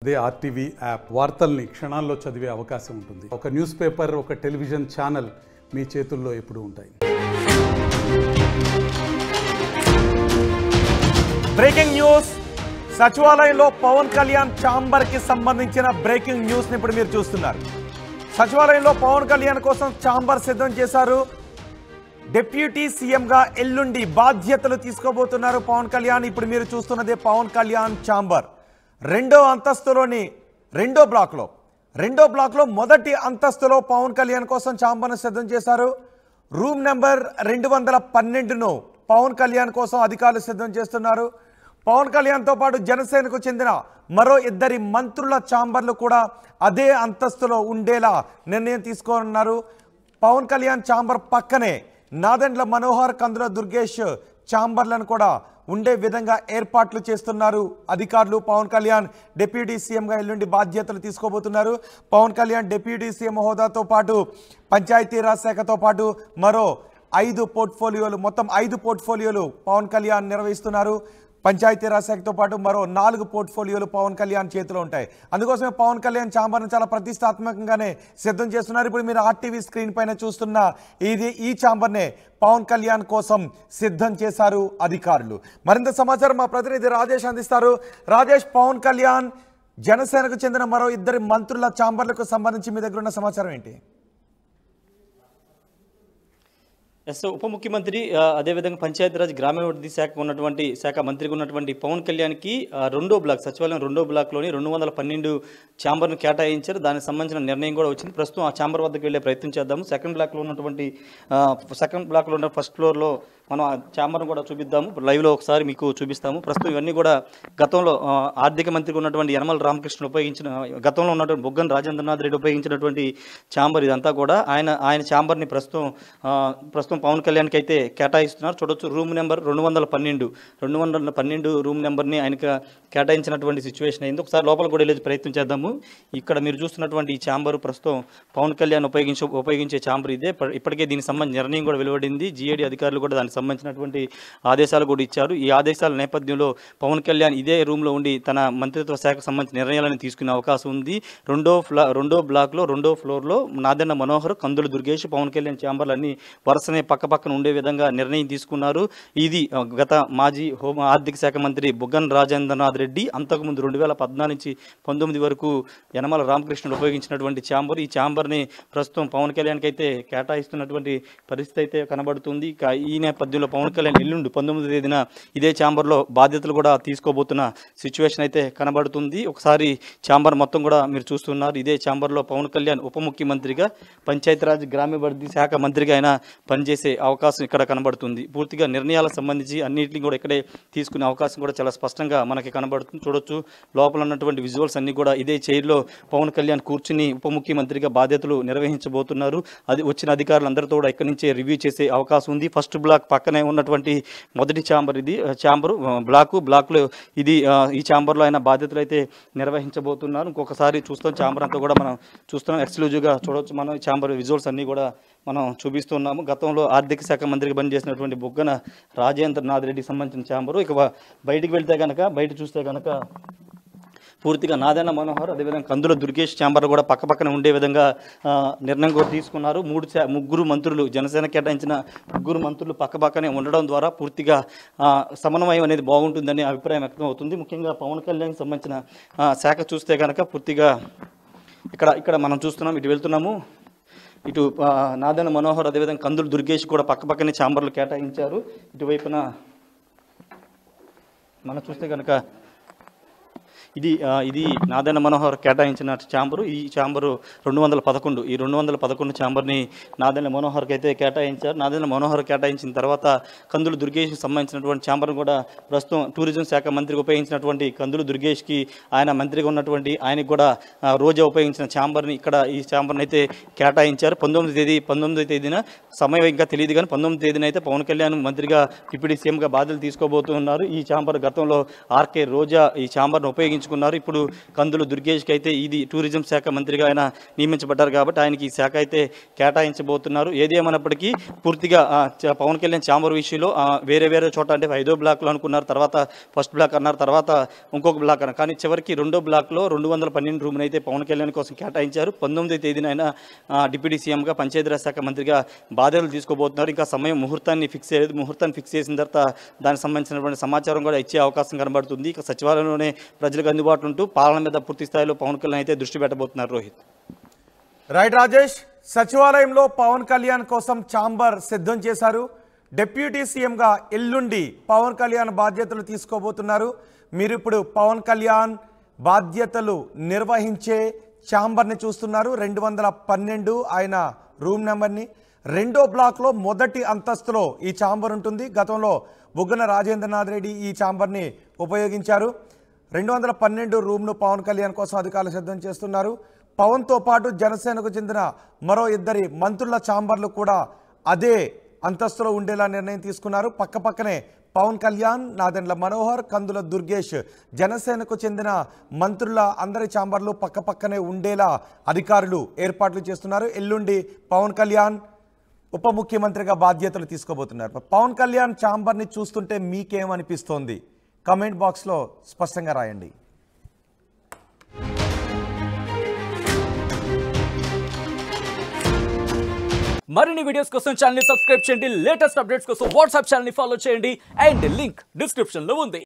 అదే RTV app వార్తల్ని క్షణాల్లో చదివే అవకాశం ఉంటుంది ఒక న్యూస్ పేపర్ ఒక టెలివిజన్ ఛానల్ మీ చేతుల్లో ఎప్పుడూ ఉంటాయి బ్రేకింగ్ న్యూస్ సచివాలయంలో పవన్ కళ్యాణ్ ఛాంబర్ కి సంబంధించిన బ్రేకింగ్ న్యూస్ ని ఇప్పుడు మీరు చూస్తున్నారు సచివాలయంలో పవన్ కళ్యాణ్ కోసం ఛాంబర్ సిద్ధం చేశారు డిప్యూటీ సీఎంగా ఎల్లుండి బాధ్యతలు తీసుకోబోతున్నారు పవన్ కళ్యాణ్ ఇప్పుడు మీరు చూస్తున్నదే పవన్ కళ్యాణ్ ఛాంబర్ రెండో అంతస్తులోని రెండో బ్లాక్లో రెండో బ్లాక్లో మొదటి అంతస్తులో పవన్ కళ్యాణ్ కోసం ఛాంబర్ను సిద్ధం చేశారు రూమ్ నెంబర్ రెండు వందల పన్నెండును పవన్ కళ్యాణ్ కోసం అధికారులు సిద్ధం చేస్తున్నారు పవన్ కళ్యాణ్తో పాటు జనసేనకు చెందిన మరో ఇద్దరి మంత్రుల ఛాంబర్లు కూడా అదే అంతస్తులో ఉండేలా నిర్ణయం తీసుకోనున్నారు పవన్ కళ్యాణ్ ఛాంబర్ పక్కనే నాదెండ్ల మనోహర్ కందుల దుర్గేష్ ఛాంబర్లను కూడా ఉండే విధంగా ఏర్పాట్లు చేస్తున్నారు అధికారులు పవన్ కళ్యాణ్ డిప్యూటీ సీఎంగా ఎల్లుండి బాధ్యతలు తీసుకోబోతున్నారు పవన్ కళ్యాణ్ డిప్యూటీ సీఎం హోదాతో పాటు పంచాయతీరాజ్ శాఖతో పాటు మరో ఐదు పోర్ట్ఫోలియోలు మొత్తం ఐదు పోర్ట్ఫోలియోలు పవన్ కళ్యాణ్ నిర్వహిస్తున్నారు పంచాయతీరాజ్ శాఖతో పాటు మరో నాలుగు పోర్ట్ఫోలియోలు పవన్ కళ్యాణ్ చేతిలో ఉంటాయి అందుకోసమే పవన్ కళ్యాణ్ ఛాంబర్ను చాలా ప్రతిష్టాత్మకంగానే సిద్ధం చేస్తున్నారు ఇప్పుడు మీరు ఆర్టీవీ స్క్రీన్ పైన చూస్తున్న ఇది ఈ ఛాంబర్నే పవన్ కళ్యాణ్ కోసం సిద్ధం చేశారు అధికారులు మరింత సమాచారం మా ప్రతినిధి రాజేష్ అందిస్తారు రాజేష్ పవన్ కళ్యాణ్ జనసేనకు చెందిన మరో ఇద్దరి మంత్రుల ఛాంబర్లకు సంబంధించి మీ దగ్గర ఉన్న సమాచారం ఏంటి ఎస్ ఉప ముఖ్యమంత్రి ఆ, అదేవిధంగా పంచాయతీరాజ్ గ్రామీణాభివృద్ధి శాఖ ఉన్నటువంటి శాఖ మంత్రిగా ఉన్నటువంటి పవన్ కళ్యాణ్కి ఆ, రెండో బ్లాక్ సచివాలయం రెండో బ్లాక్లోని రెండు వందల పన్నెండు ఛాంబర్ను కేటాయించారు దానికి సంబంధించిన నిర్ణయం కూడా వచ్చింది ప్రస్తుతం ఆ ఛాంబర్ వద్దకు వెళ్ళే ప్రయత్నం చేద్దాము సెకండ్ బ్లాక్లో ఉన్నటువంటి ఆ, సెకండ్ బ్లాక్లో ఉన్న ఫస్ట్ ఫ్లోర్లో మనం ఆ ఛాంబర్ను కూడా చూపిద్దాము లైవ్లో ఒకసారి మీకు చూపిస్తాము ప్రస్తుతం ఇవన్నీ కూడా గతంలో ఆ, ఆర్థిక మంత్రిగా ఉన్నటువంటి యనమల రామకృష్ణ ఉపయోగించిన గతంలో ఉన్నటువంటి బొగ్గన రాజేంద్రనాథ్ రెడ్డి ఉపయోగించినటువంటి ఛాంబర్ ఇదంతా కూడా ఆయన ఆయన ఛాంబర్ని ప్రస్తుతం ఆ, ప్రస్తుతం పవన్ కళ్యాణ్కి అయితే కేటాయిస్తున్నారు చూడొచ్చు రూమ్ నెంబర్ రెండు వందల పన్నెండు రెండు వందల పన్నెండు రూమ్ నెంబర్ని ఆయనకు కేటాయించినటువంటి సిచ్యువేషన్ అయింది ఒకసారి లోపల కూడా వెళ్ళే ప్రయత్నం చేద్దాము ఇక్కడ మీరు చూస్తున్నటువంటి ఈ ఛాంబర్ ప్రస్తుతం పవన్ కళ్యాణ్ ఉపయోగించే ఉపయోగించే ఛాంబర్ ఇదే ఇప్ప- ఇప్పటికే దీనికి సంబంధించిన నిర్ణయం కూడా వెలువడింది జీఏడీ అధికారులు కూడా దానికి సంబంధించినటువంటి ఆదేశాలు కూడా ఇచ్చారు ఈ ఆదేశాల నేపథ్యంలో పవన్ కళ్యాణ్ ఇదే రూమ్లో ఉండి తన మంత్రిత్వ శాఖకు సంబంధించిన నిర్ణయాలను తీసుకునే అవకాశం ఉంది రెండో ఫ్లా రెండో బ్లాక్లో రెండో ఫ్లోర్లో నాదెన్న మనోహర్ కందులు దుర్గేష్ పవన్ కళ్యాణ్ ఛాంబర్లు అన్ని వరుసనే పక్క పక్కన ఉండే విధంగా నిర్ణయం తీసుకున్నారు ఇది ఆ, గత మాజీ హోం ఆర్థిక శాఖ మంత్రి బుగ్గన్ రాజేంద్రనాథ్ రెడ్డి అంతకుముందు రెండు వేల పద్నాలుగు నుంచి పంతొమ్మిది వరకు యనమల రామకృష్ణుడు ఉపయోగించినటువంటి ఛాంబర్ ఈ ఛాంబర్ని ప్రస్తుతం పవన్ కళ్యాణ్కి అయితే కేటాయిస్తున్నటువంటి పరిస్థితి అయితే కనబడుతుంది ఇక ఈ నేపథ్యంలో పవన్ కళ్యాణ్ ఎల్లుండి పంతొమ్మిది తేదీన ఇదే ఛాంబర్లో బాధ్యతలు కూడా తీసుకోబోతున్న సిచ్యువేషన్ అయితే కనబడుతుంది ఒకసారి ఛాంబర్ మొత్తం కూడా మీరు చూస్తున్నారు ఇదే ఛాంబర్లో పవన్ కళ్యాణ్ ఉప ముఖ్యమంత్రిగా పంచాయతీరాజ్ గ్రామీణాభివృద్ధి శాఖ మంత్రిగా ఆయన పనిచేసే అవకాశం ఇక్కడ కనబడుతుంది పూర్తిగా నిర్ణయాలకు సంబంధించి అన్నింటినీ కూడా ఇక్కడే తీసుకునే అవకాశం కూడా చాలా స్పష్టంగా మనకి కనబడుతుంది చూడొచ్చు లోపల ఉన్నటువంటి విజువల్స్ అన్ని కూడా ఇదే చైర్లో పవన్ కళ్యాణ్ కూర్చుని ఉప ముఖ్యమంత్రిగా బాధ్యతలు నిర్వహించబోతున్నారు అది వచ్చిన అధికారులందరితో కూడా ఇక్కడి నుంచే రివ్యూ చేసే అవకాశం ఉంది ఫస్ట్ బ్లాక్ పక్కనే ఉన్నటువంటి మొదటి ఛాంబర్ ఇది ఛాంబరు బ్లాకు బ్లాక్లో ఇది ఆ, ఈ ఛాంబర్లో ఆయన బాధ్యతలు అయితే నిర్వహించబోతున్నారు ఇంకొకసారి చూస్తాం ఛాంబర్ అంతా కూడా మనం చూస్తున్నాం ఎక్స్క్లూజివ్గా చూడొచ్చు మనం ఈ ఛాంబర్ విజువల్స్ అన్నీ కూడా మనం చూపిస్తున్నాము గతంలో ఆర్థిక శాఖ మంత్రిగా పనిచేసినటువంటి బుగ్గన రాజేంద్రనాథ్ రెడ్డికి సంబంధించిన ఛాంబరు ఇక బ- బయటికి వెళ్తే కనుక బయట చూస్తే కనుక పూర్తిగా నాదన్న మనోహర్ అదేవిధంగా కందుల దుర్గేష్ ఛాంబర్ కూడా పక్క పక్కన ఉండే విధంగా ఆ, నిర్ణయం కూడా తీసుకున్నారు మూడు చా- ముగ్గురు మంత్రులు జనసేన కేటాయించిన ముగ్గురు మంత్రులు పక్క పక్కనే ఉండడం ద్వారా పూర్తిగా ఆ, సమన్వయం అనేది బాగుంటుందనే అభిప్రాయం వ్యక్తం అవుతుంది ముఖ్యంగా పవన్ కళ్యాణ్కి సంబంధించిన ఆ, శాఖ చూస్తే కనుక పూర్తిగా ఇక్కడ ఇక్కడ మనం చూస్తున్నాం ఇటు వెళ్తున్నాము ఇటు ఆ, నాదన్న మనోహర్ అదేవిధంగా కందులు దుర్గేష్ కూడా పక్క పక్కనే ఛాంబర్లు కేటాయించారు ఇటువైపున మనం చూస్తే కనుక ఇది ఆ, ఇది నాదన్న మనోహర్ కేటాయించిన ఛాంబరు ఈ ఛాంబరు రెండు వందల పదకొండు ఈ రెండు వందల పదకొండు ఛాంబర్ని నాదన్న మనోహర్కి అయితే కేటాయించారు నాదన్న మనోహర్ కేటాయించిన తర్వాత కందులు దుర్గేష్కి సంబంధించినటువంటి ఛాంబర్ను కూడా ప్రస్తుతం టూరిజం శాఖ మంత్రికి ఉపయోగించినటువంటి కందులు దుర్గేష్కి ఆయన మంత్రిగా ఉన్నటువంటి ఆయనకి కూడా ఆ, రోజా ఉపయోగించిన ఛాంబర్ని ఇక్కడ ఈ ఛాంబర్ని అయితే కేటాయించారు పంతొమ్మిది తేదీ పంతొమ్మిది తేదీన సమయం ఇంకా తెలియదు కానీ పంతొమ్మిది తేదీన అయితే పవన్ కళ్యాణ్ మంత్రిగా డిప్యూటీ సీఎంగా బాధ్యతలు తీసుకోబోతున్నారు ఈ ఛాంబర్ గతంలో ఆర్కే రోజా ఈ ఛాంబర్ను ఉపయోగించుకుని నియమించుకున్నారు ఇప్పుడు కందులు దుర్గేష్కి అయితే ఇది టూరిజం శాఖ మంత్రిగా ఆయన నియమించబడ్డారు కాబట్టి ఆయనకి ఈ శాఖ అయితే కేటాయించబోతున్నారు ఏది ఏమైనప్పటికీ పూర్తిగా ఆ, చ- పవన్ కళ్యాణ్ ఛాంబర్ విషయంలో ఆ, వేరే వేరే చోట అంటే ఐదో బ్లాక్లో అనుకున్నారు తర్వాత ఫస్ట్ బ్లాక్ అన్నారు తర్వాత ఇంకొక బ్లాక్ అన్నారు కానీ చివరికి రెండో బ్లాక్లో రెండు వందల పన్నెండు రూమ్ని అయితే పవన్ కళ్యాణ్ కోసం కేటాయించారు పంతొమ్మిది తేదీన ఆయన ఆ, డిప్యూటీ సీఎంగా పంచాయతీరాజ్ శాఖ మంత్రిగా బాధ్యతలు తీసుకోబోతున్నారు ఇంకా సమయం ముహూర్తాన్ని ఫిక్స్ చేయలేదు ముహూర్తాన్ని ఫిక్స్ చేసిన తర్వాత దానికి సంబంధించినటువంటి సమాచారం కూడా ఇచ్చే అవకాశం కనబడుతుంది ఇక సచివాలయంలోనే ప్రజలకు అందుబాటులో ఉంటూ పాలన మీద పూర్తి స్థాయిలో పవన్ కళ్యాణ్ అయితే దృష్టి పెట్టబోతున్నారు రోహిత్ రైట్ రాజేష్ సచివాలయంలో పవన్ కళ్యాణ్ కోసం ఛాంబర్ సిద్ధం చేశారు డిప్యూటీ సీఎంగా ఎల్లుండి పవన్ కళ్యాణ్ బాధ్యతలు తీసుకోబోతున్నారు మీరు ఇప్పుడు పవన్ కళ్యాణ్ బాధ్యతలు నిర్వహించే ఛాంబర్ని చూస్తున్నారు రెండు వందల పన్నెండు ఆయన రూమ్ నెంబర్ని రెండో బ్లాక్లో మొదటి అంతస్తులో ఈ ఛాంబర్ ఉంటుంది గతంలో బుగ్గన రాజేంద్రనాథ్ రెడ్డి ఈ ఛాంబర్ని ఉపయోగించారు రెండు వందల పన్నెండు రూమ్ను పవన్ కళ్యాణ్ కోసం అధికారులు సిద్ధం చేస్తున్నారు పవన్తో పాటు జనసేనకు చెందిన మరో ఇద్దరి మంత్రుల ఛాంబర్లు కూడా అదే అంతస్తులో ఉండేలా నిర్ణయం తీసుకున్నారు పక్క పక్కనే పవన్ కళ్యాణ్ నాదెండ్ల మనోహర్ కందుల దుర్గేష్ జనసేనకు చెందిన మంత్రుల అందరి ఛాంబర్లు పక్క పక్కనే ఉండేలా అధికారులు ఏర్పాట్లు చేస్తున్నారు ఎల్లుండి పవన్ కళ్యాణ్ ఉప ముఖ్యమంత్రిగా బాధ్యతలు తీసుకోబోతున్నారు పవన్ కళ్యాణ్ ఛాంబర్ని చూస్తుంటే మీకేమనిపిస్తోంది కమెంట్ బాక్స్లో స్పష్టంగా రాయండి మరిన్ని వీడియోస్ కోసం ఛానల్ సబ్స్క్రైబ్ చేయండి లేటెస్ట్ అప్డేట్స్ కోసం వాట్సాప్ ఛానల్ ఫాలో చేయండి అండ్ లింక్ డిస్క్రిప్షన్ లో ఉంది